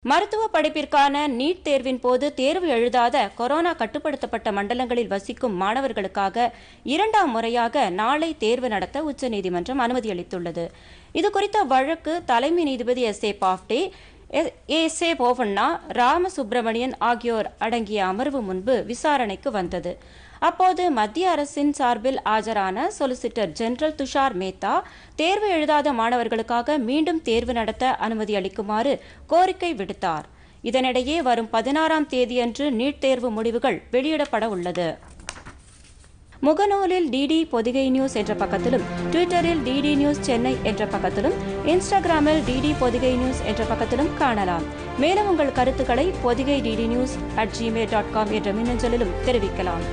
மருத்துவ படிப்பிற்கான நீட் தேர்வின் போது தேர்வு எழுதாத கொரோனா கட்டுப்படுத்தப்பட்ட மண்டலங்களில் வசிக்கும் மாணவர்களுக்காக இரண்டாம் முறையாக நாளை தேர்வு நடத்த உச்சநீதிமன்றம் அனுமதி அளித்துள்ளது இதுகுறித்த வழக்கு தலைமை நீதிபதி S A Bobde S A Bopanna Ramasubramanian ஆகியோர் அடங்கிய அமர்வு முன்பு விசாரணைக்கு வந்தது அப்போது மத்திய அரசின் சார்பில் ஆஜரான சொலிசிட்டர் ஜெனரல் துஷார் மேத்தா தேர்வு எழுதாத மாணவர்களுக்காக மீண்டும் தேர்வு நடத்த அனுமதி அளிக்குமாறு கோரிக்கை விடுத்தார் இதனிடையே வரும் பதினாறாம் தேதியன்று நீட் தேர்வு முடிவுகள் வெளியிடப்பட உள்ளது முகநூலில் டிடி பொதிகை நியூஸ் என்ற பக்கத்திலும் ட்விட்டரில் டிடி நியூஸ் சென்னை என்ற பக்கத்திலும் இன்ஸ்டாகிராமில் டிடி பொதிகை நியூஸ் என்ற பக்கத்திலும் காணலாம் மேலும் உங்கள் கருத்துக்களை Pothigai DD news at Gmail dot com என்ற மின்னஞ்சலிலும் தெரிவிக்கலாம்